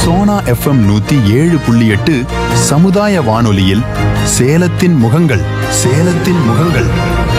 Sona FM நூத்தி ஏழு புள்ளி எட்டு சமுதாய வானொலியில் சேலத்தின் முகங்கள் சேலத்தின் முகங்கள்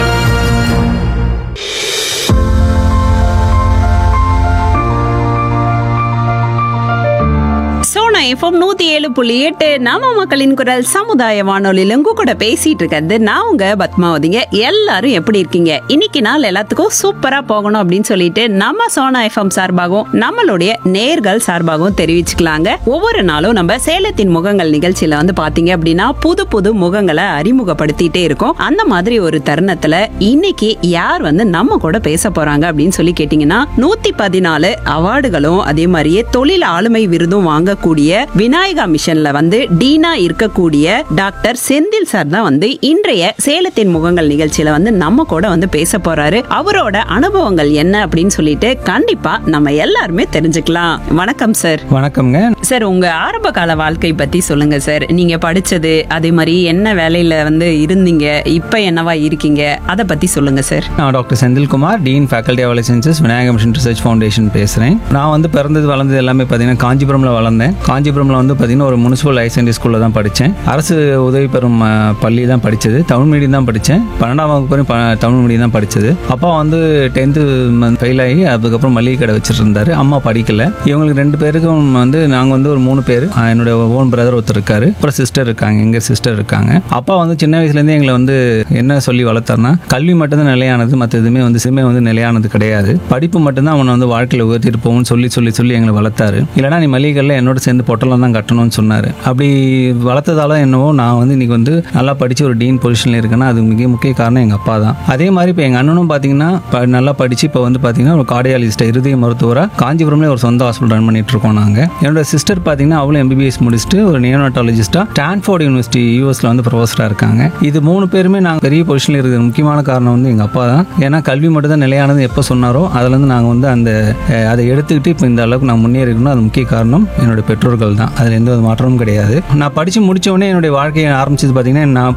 சோனா எஃப்எம் நூத்தி ஏழு புள்ளி எட்டு நாம மக்களின் குரல் சமுதாய வானொலியில உங்க கூட பேசிட்டு இருக்கிறது நான் உங்க பத்மாவதிங்க எல்லாரும் எப்படி இருக்கீங்க இன்னைக்கு நாள் எல்லாத்துக்கும் சூப்பரா போகணும் அப்படின்னு சொல்லிட்டு நம்ம சோனா எஃப்எம் சார்பாகவும் நம்மளுடைய நேர்கள் சார்பாகவும் தெரிவிச்சுக்கலாங்க ஒவ்வொரு நாளும் நம்ம சேலத்தின் முகங்கள் நிகழ்ச்சியில வந்து பாத்தீங்க அப்படின்னா புது புது முகங்களை அறிமுகப்படுத்திட்டே இருக்கோம் அந்த மாதிரி ஒரு தருணத்துல இன்னைக்கு யார் வந்து நம்ம கூட பேச போறாங்க அப்படின்னு சொல்லி கேட்டீங்கன்னா நூத்தி பதினாலு அவார்டுகளும் அதே மாதிரியே தொழில் ஆளுமை விருதும் வாங்கக்கூடிய விநாயகா மிஷன்ல வந்து டீனா இருக்கக்கூடிய டாக்டர் செந்தில் சார் தான் வந்து இன்றைய சேலத்தின் முகங்கள் நிகழ்ச்சியில வந்து நம்ம கூட வந்து பேச போறாரு அவரோட அனுபவங்கள் என்ன அப்படின்னு சொல்லிட்டு கண்டிப்பா நம்ம எல்லாருமே தெரிஞ்சுக்கலாம் வணக்கம் சார் வணக்கம்ங்க சார் உங்க ஆரம்ப கால வாழ்க்கை பத்தி சொல்லுங்க சார் நீங்க படிச்சது அதே மாதிரி என்ன வேலையில வந்து இருந்தீங்க இப்ப என்னவா இருக்கீங்க அத பத்தி சொல்லுங்க சார் நான் doctor Senthilkumar dean faculty of sciences Vinayaka mission research foundation பேசுகிறேன் நான் வந்து பிறந்தது வளர்ந்தது எல்லாமே பார்த்தீங்கன்னா காஞ்சிபுரமில் வளர்ந்தேன் காஞ்சிபுரமில் வந்து பார்த்தீங்கன்னா ஒரு முனிசிபல் ஹையர் செகண்டரி ஸ்கூலில் தான் படித்தேன் அரசு உதவி பெறும் அஹ், பள்ளி தான் படித்தது தமிழ் மீடியம் தான் படித்தேன் பன்னெண்டாம் வகுப்பு வரையும் ப- தமிழ் மீடியம் தான் படித்தது அப்பா வந்து டென்த்து ஃபெயில் ஆகி அதுக்கப்புறம் மளிகை கடை வச்சுட்டு இருந்தாரு அம்மா படிக்கல இவங்களுக்கு ரெண்டு பேருக்கும் வந்து நாங்கள் வந்து ஒரு மூணு பேர் அஹ், என்னோட ஓன் பிரதர் ஒருத்தர் இருக்காரு அப்புறம் சிஸ்டர் இருக்காங்க எங்கள் சிஸ்டர் இருக்காங்க அப்பா வந்து சின்ன வயசுலேருந்தே எங்களை வந்து என்ன சொல்லி வளர்த்தாருன்னா கல்வி மட்டும்தான் நிலையானது மற்ற எதுவுமே வந்து சிறுமை வந்து நிலையானது கிடையாது படிப்பு மட்டும்தான் அவனை வந்து வாழ்க்கையில் உயர்த்திட்டு போகும்னு சொல்லி சொல்லி சொல்லி எங்களை வளர்த்தாரு இல்லைனா நீ மளிகைகளில் என்னோட சேர்ந்து பொட்டலம் தான் கட்டணும்னு சொன்னார் அப்படி வளர்த்ததால என்னவோ நான் வந்து இன்னைக்கு வந்து நல்லா படித்து ஒரு டீன் பொசிஷனில் இருக்கேன்னா அது மிக முக்கிய காரணம் எங்கள் அப்பா தான் அதே மாதிரி இப்போ எங்கள் அண்ணனும் பார்த்தீங்கன்னா ப- நல்லா படித்து இப்போ வந்து பார்த்தீங்கன்னா ஒரு கார்டியாலஜிஸ்ட் இருதய மருத்துவராக காஞ்சிபுரம்லேயே ஒரு சொந்த ஹாஸ்பிட்டல் ரன் பண்ணிட்டு இருக்கோம் நாங்கள் என்னோட சிஸ்டர் பார்த்தீங்கன்னா அவளும் எம்பிபிஎஸ் முடிச்சுட்டு ஒரு நியோனாட்டாலஜிஸ்ட்டாக ஸ்டான்ஃபோர்ட் யூனிவர்சிட்டி யூஎஸ்ல வந்து ப்ரொஃபஸராக இருக்காங்க இது மூணு பேருமே நாங்கள் பெரிய பொசிஷனில் இருக்கிற முக்கியமான காரணம் வந்து எங்கள் அப்பா தான் ஏன்னா கல்வி மட்டும் தான் நிலையானது எப்போ சொன்னாரோ அதுலேருந்து நாங்கள் வந்து அந்த அஹ், அதை எடுத்துக்கிட்டு இப்போ இந்த அளவுக்கு நான் முன்னேறி இருக்கணும் அது முக்கிய காரணம் என்னோட பெற்றோர்கள் தான் அதில் எந்த ஒரு மாற்றமும் கிடையாது நான் படித்து முடிச்ச உடனே என்னுடைய வாழ்க்கையை ஆரம்பிச்சது பார்த்தீங்கன்னா நான்